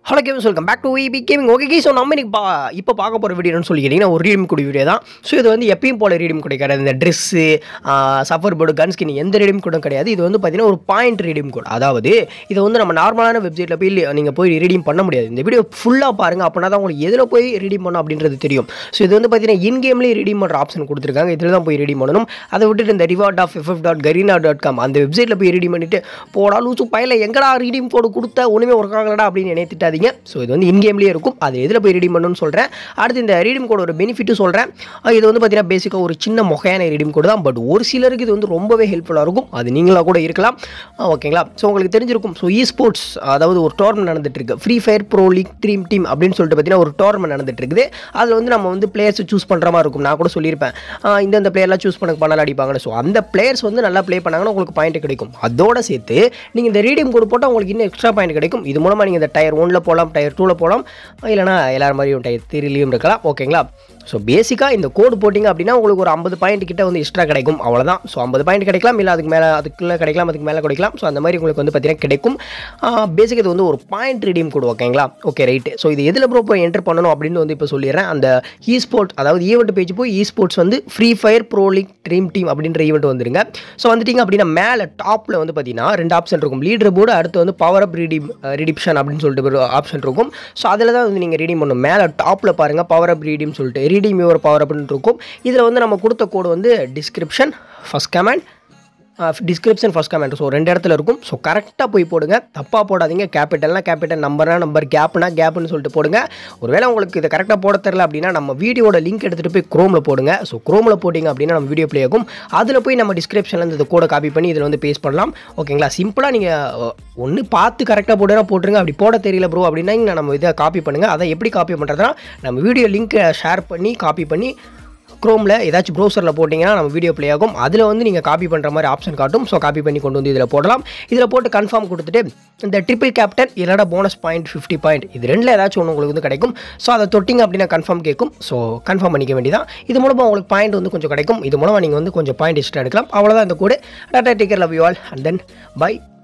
hello games welcome back to VB gaming okay so நம்ம இன்னைக்கு பா இப்போ பார்க்க போகிற வீடியோன்னு சொல்லி கேட்டிங்கன்னா ஒரு ரீடிம் கூடிய வீடியோ தான் ஸோ இது வந்து எப்பயும் போல ரீடிம் கூட கிடையாது இந்த dress surfboard gun skin எந்த ரீடிம் கூட கிடையாது இது வந்து பார்த்தீங்கன்னா ஒரு பாயிண்ட் ரீடிம் கோட் அதாவது இதை வந்து நம்ம நார்மலான வெப்சைட்டில் போய் நீங்கள் போய் ரீடிம் பண்ண முடியாது இந்த வீடியோ ஃபுல்லாக பாருங்கள் அப்படின்னா தான் உங்களுக்கு எதில் போய் ரீடிம் பண்ணணும் அப்படின்றது தெரியும் ஸோ இது வந்து பார்த்தீங்கன்னா இன் கேம்லேயே ரீடிம் பண்ணுற ஆப்ஷன் கொடுத்துருக்காங்க இதில் தான் போய் ரீடிம் பண்ணணும் அதை விட்டுட்டு இந்த reward of FF dot Garena dot com அந்த வெப்சைட்டில் போய் ரீடிம் பண்ணிட்டு போடா லூசு பையில எங்கடா ரீடிம் கோடு கொடுத்த ஒன்றுமே ஒர்க் ஆகலடா அப்படின்னு நினைத்துட்டாதீங்க ஸோ இது வந்து இன் கேம்லேயே இருக்கும் அது எதில் போய் ரீடிம் பண்ணணும்னு சொல்கிறேன் அடுத்து இந்த ரீடிம் கோட ஒரு பெனிஃபிட்டும் சொல்கிறேன் இது வந்து பார்த்தீங்கன்னா பேசிக்காக ஒரு சின்ன முகையான ரீடிம் கோடு தான் பட் ஒரு சிலருக்கு இது வந்து ரொம்பவே ஹெல்ப்ஃபுல்லாக இருக்கும் அது நீங்களாக கூட இருக்கலாம் ஓகேங்களா ஸோ உங்களுக்கு தெரிஞ்சிருக்கும் ஸோ இ ஸ்போர்ட்ஸ் அதாவது ஒரு டோர்னமெண்ட் நடந்துட்டு இருக்கு Free Fire pro league dream team அப்படின்னு சொல்லிட்டு பார்த்தீங்கன்னா ஒரு டோர்னமெண்ட் நடந்துட்டு இருக்குது அதில் வந்து நம்ம வந்து பிளேயர்ஸ் சூஸ் பண்ணுற மாதிரி இருக்கும் நான் கூட சொல்லியிருப்பேன் ஆஹ் இந்தந்த பிளேயர்லாம் சூஸ் பண்ண பண்ணலாம் அடிப்பாங்கன்னு ஸோ அந்த பிளேயர்ஸ் வந்து நல்லா ப்ளே பண்ணாங்கன்னா உங்களுக்கு பாயிண்ட் கிடைக்கும் அதோட சேர்த்து நீங்கள் இந்த ரீடியம் கோடு போட்டால் உங்களுக்கு இன்னும் எக்ஸ்ட்ரா பாயிண்ட் கிடைக்கும் இது மூலமாக நீங்கள் இந்த டயர் ஒன்ல போகலாம் டயர் டூவில் போகலாம் இல்லைனா எல்லாரும் மாதிரியும் டயர் த்ரீலையும் இருக்கலாம் ஓகேங்களா ஸோ பேசிக்காக இந்த கோடு போட்டிங்க அப்படின்னா உங்களுக்கு ஒரு ஐம்பது பாயிண்ட் கிட்ட வந்து எக்ஸ்ட்ரா கிடைக்கும் அவ்வளோதான் ஸோ ஐம்பது பாயிண்ட் கிடைக்கலாம் இல்லை அதுக்கு மேலே அதுக்குள்ளே கிடைக்கலாம் அதுக்கு மேலே கிடைக்கலாம் ஸோ அந்த மாதிரி உங்களுக்கு வந்து பார்த்தீங்கன்னா கிடைக்கும் பேசிக் இது வந்து ஒரு பாயிண்ட் ரீடியம் கோடு ஓகேங்களா ஓகே ரைட்டு ஸோ இது எதில் ப்ரோ போய் என்டர் பண்ணணும் அப்படின்னு வந்து இப்போ சொல்லிடுறேன் அந்த இ ஸ்போர்ட்ஸ் அதாவது ஈவெண்ட் பேஜ் போய் இ ஸ்போர்ட்ஸ் வந்து Free Fire pro league dream team அப்படின்ற ஈவெண்ட் வந்துருங்க ஸோ வந்துட்டிங்க அப்படின்னா மேலே டாப்பில் வந்து பார்த்தீங்கன்னா ரெண்டு ஆப்ஷன் இருக்கும் லீடர் போர்டு அடுத்து வந்து பவர் அப் ரீடிம் ரிடிப்ஷன் அப்படின்னு சொல்லிட்டு ஒரு ஆப்ஷன் இருக்கும் ஸோ அதில் தான் வந்து நீங்கள் ரீடிங் பண்ணணும் மேலே டாப்பில் பாருங்கள் பவர் அப் ரீடிம் சொல்லிட்டு ரீடிம் யுவர் பவர் அப்னு இருக்கும் இதில் வந்து நம்ம கொடுத்த கோடு வந்து description first comment description first comment so ரெண்டு இடத்துல இருக்கும் ஸோ கரெக்டாக போய் போடுங்க தப்பாக போடாதீங்க கேபிட்டல்னா கேபிட்டல் நம்பர்னா நம்பர் கேப்னா கேப்னு சொல்லிட்டு போடுங்க ஒருவேளை உங்களுக்கு இதை கரெக்டாக போட தெரில அப்படின்னா நம்ம வீடியோட லிங்க் எடுத்துகிட்டு போய் க்ரோமில் போடுங்க ஸோ க்ரோமில் போட்டிங்க அப்படின்னா நம்ம வீடியோ ப்ளே ஆகும் அதில் போய் நம்ம டிஸ்கிரிப்ஷனில் இந்த கோடை காப்பி பண்ணி இதில் வந்து பேஸ்ட் பண்ணலாம் ஓகேங்களா சிம்பிளாக நீங்கள் ஒன்று பார்த்து கரெக்டாக போடுறா போட்டுருங்க அப்படி போட தெரியல ப்ரோ அப்படின்னா நம்ம இதை காப்பி பண்ணுங்கள் அதை எப்படி காப்பி பண்ணுறதுனா நம்ம வீடியோ லிங்க்கை ஷேர் பண்ணி காப்பி பண்ணி க்ரோமில் ஏதாச்சும் ப்ரௌசரில் போட்டிங்கன்னா நம்ம வீடியோ ப்ளே ஆகும் அதில் வந்து நீங்கள் காப்பி பண்ணுற மாதிரி ஆப்ஷன் காட்டும் ஸோ காப்பி பண்ணி கொண்டு வந்து இதில் போடலாம் இதில் போட்டு கன்ஃபார்ம் கொடுத்துட்டு இந்த ட்ரிபிள் கேப்டன் இல்லைனா போனஸ் பாயிண்ட் ஃபிஃப்டி பாயிண்ட் இது ரெண்டில் ஏதாச்சும் ஒன்று உங்களுக்கு வந்து கிடைக்கும் ஸோ அதை தொட்டிங்க அப்படின்னா கன்ஃபார்ம் கேட்கும் ஸோ கன்ஃபார்ம் பண்ணிக்க வேண்டியதான் இது மூலமாக உங்களுக்கு பாயிண்ட் வந்து கொஞ்சம் கிடைக்கும் இது மூலமாக நீங்கள் வந்து கொஞ்சம் பாயிண்ட் எக்ஸ்ட்ரா எடுக்கலாம் அவ்வளோதான் இந்த கூட tata take care love you all and then by